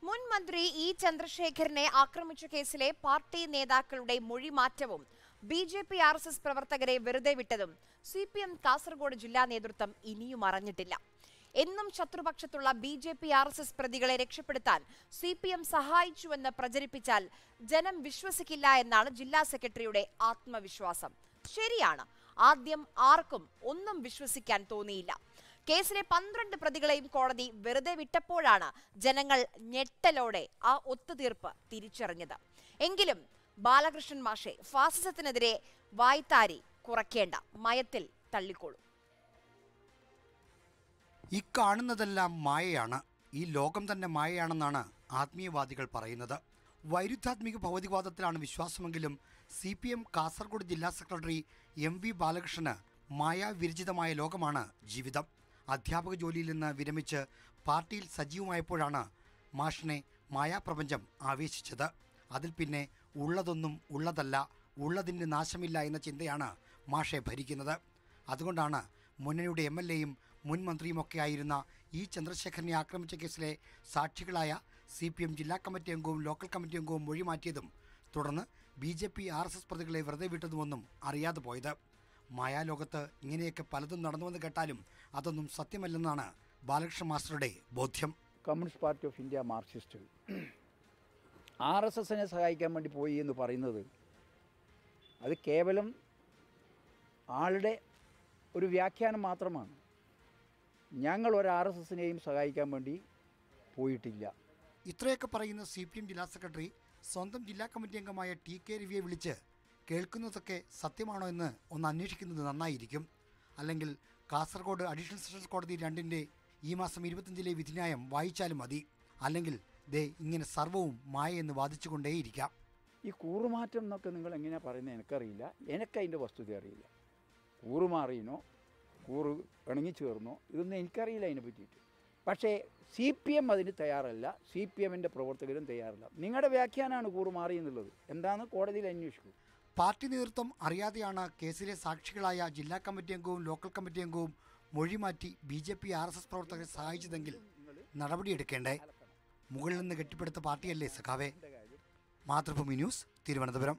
മുൻ മന്ത്രി ഇ ചന്ദ്രശേഖരനെ ആക്രമിച്ച കേസിലെ പാർട്ടി നേതാക്കളുടെ മൊഴിമാറ്റവും B J P R S S പ്രവർത്തകരെ വെറുതെ വിട്ടതും സി പി എം കാസർഗോഡ് ജില്ലാ നേതൃത്വം ഇനിയും അറിഞ്ഞിട്ടില്ല എന്നും ശത്രുപക്ഷത്തുള്ള B J P R S S പ്രതികളെ രക്ഷപ്പെടുത്താൻ സി പി എം സഹായിച്ചുവെന്ന് പ്രചരിപ്പിച്ചാൽ ജനം വിശ്വസിക്കില്ല എന്നാണ് ജില്ലാ സെക്രട്ടറിയുടെ ആത്മവിശ്വാസം ശരിയാണ് ആദ്യം ആർക്കും ഒന്നും വിശ്വസിക്കാൻ തോന്നിയില്ല കേസിലെ പന്ത്രണ്ട് പ്രതികളെയും കോടതി വെറുതെ വിട്ടപ്പോഴാണ് ജനങ്ങൾ ഞെട്ടലോടെ ആ ഒത്തുതീർപ്പ് തിരിച്ചറിഞ്ഞത് എങ്കിലും ബാലകൃഷ്ണൻ മാഷെ ഫാസിസത്തിനെതിരെ വായ്ത്താരി കുറയ്ക്കേണ്ട മയത്തിൽ തള്ളിക്കോളൂ ഈ കാണുന്നതെല്ലാം മായയാണ് ഈ ലോകം തന്നെ മായയാണെന്നാണ് ആത്മീയവാദികൾ പറയുന്നത് വൈരുദ്ധാത്മിക ഭൗതികവാദത്തിലാണ് വിശ്വാസമെങ്കിലും സി പി എം കാസർഗോഡ് ജില്ലാ സെക്രട്ടറി എം വി ബാലകൃഷ്ണന് മായാവിരചിതമായ ലോകമാണ് ജീവിതം അധ്യാപക ജോലിയിൽ നിന്ന് വിരമിച്ച് പാർട്ടിയിൽ സജീവമായപ്പോഴാണ് മാഷിനെ മായാപ്രപഞ്ചം ആവേശിച്ചത് അതിൽ പിന്നെ ഉള്ളതൊന്നും ഉള്ളതല്ല ഉള്ളതിൻ്റെ നാശമില്ല എന്ന ചിന്തയാണ് മാഷെ ഭരിക്കുന്നത് അതുകൊണ്ടാണ് മുന്നണിയുടെ എം എൽ എയും മുൻ മന്ത്രിയുമൊക്കെ ആയിരുന്ന ഇ ചന്ദ്രശേഖരനെ ആക്രമിച്ച കേസിലെ സാക്ഷികളായ സി പി എം ജില്ലാ കമ്മിറ്റി അംഗവും ലോക്കൽ കമ്മിറ്റി അംഗവും മൊഴിമാറ്റിയതും തുടർന്ന് B J P R S S പ്രതികളെ വെറുതെ വിട്ടതുമൊന്നും അറിയാതെ പോയത് മായാലോകത്ത് ഇങ്ങനെയൊക്കെ പലതും നടന്നുവെന്ന് കേട്ടാലും അതൊന്നും സത്യമല്ലെന്നാണ് ബാലകൃഷ്ണ മാസ്റ്ററുടെ ബോധ്യം കമ്മ്യൂണിസ്റ്റ് പാർട്ടി ഓഫ് ഇന്ത്യ മാർക്സിസ്റ്റുകൾ ആർ എസ് എസിനെ സഹായിക്കാൻ വേണ്ടി പോയി എന്ന് പറയുന്നത് അത് കേവലം ആളുടെ ഒരു വ്യാഖ്യാനം മാത്രമാണ് ഞങ്ങൾ ഒരു ആർ എസ് എസിനെയും സഹായിക്കാൻ വേണ്ടി പോയിട്ടില്ല ഇത്രയൊക്കെ പറയുന്ന സി പി എം ജില്ലാ സെക്രട്ടറി സ്വന്തം ജില്ലാ കമ്മിറ്റി അംഗമായ ടി കെ രവിയെ വിളിച്ച് കേൾക്കുന്നതൊക്കെ സത്യമാണോ എന്ന് ഒന്ന് അന്വേഷിക്കുന്നത് നന്നായിരിക്കും അല്ലെങ്കിൽ കാസർഗോഡ് അഡീഷണൽ സെഷൻസ് കോടതി രണ്ടിൻ്റെ ഈ മാസം ഇരുപത്തഞ്ചിലെ വിധിന്യായം വായിച്ചാലും മതി അല്ലെങ്കിൽ ദേ ഇങ്ങനെ സർവവും മായ എന്ന് വാദിച്ചുകൊണ്ടേയിരിക്കാം ഈ കൂറുമാറ്റം എന്നൊക്കെ നിങ്ങൾ എങ്ങനെയാണ് പറയുന്നത് എനിക്കറിയില്ല എനിക്ക് അതിൻ്റെ വസ്തുത അറിയില്ല കൂറുമാറിയനോ കൂറ് ഇണങ്ങിച്ചേർന്നോ ഇതൊന്നും എനിക്കറിയില്ല അതിനെ പറ്റിയിട്ട് പക്ഷേ സി പി എം അതിന് തയ്യാറല്ല സി പി എമ്മിൻ്റെ പ്രവർത്തകരും തയ്യാറല്ല നിങ്ങളുടെ വ്യാഖ്യാനമാണ് കൂറുമാറി എന്നുള്ളത് എന്താണെന്ന് കോടതിയിൽ അന്വേഷിക്കൂ പാർട്ടി നേതൃത്വം അറിയാതെയാണ് കേസിലെ സാക്ഷികളായ ജില്ലാ കമ്മിറ്റി അംഗവും ലോക്കൽ കമ്മിറ്റി അംഗവും മൊഴിമാറ്റി B J P R S S പ്രവർത്തകരെ സഹായിച്ചതെങ്കിൽ നടപടിയെടുക്കേണ്ടേ മുകളിൽ നിന്ന് കെട്ടിപ്പടുത്ത പാർട്ടിയല്ലേ സഖാവേ മാതൃഭൂമി ന്യൂസ് തിരുവനന്തപുരം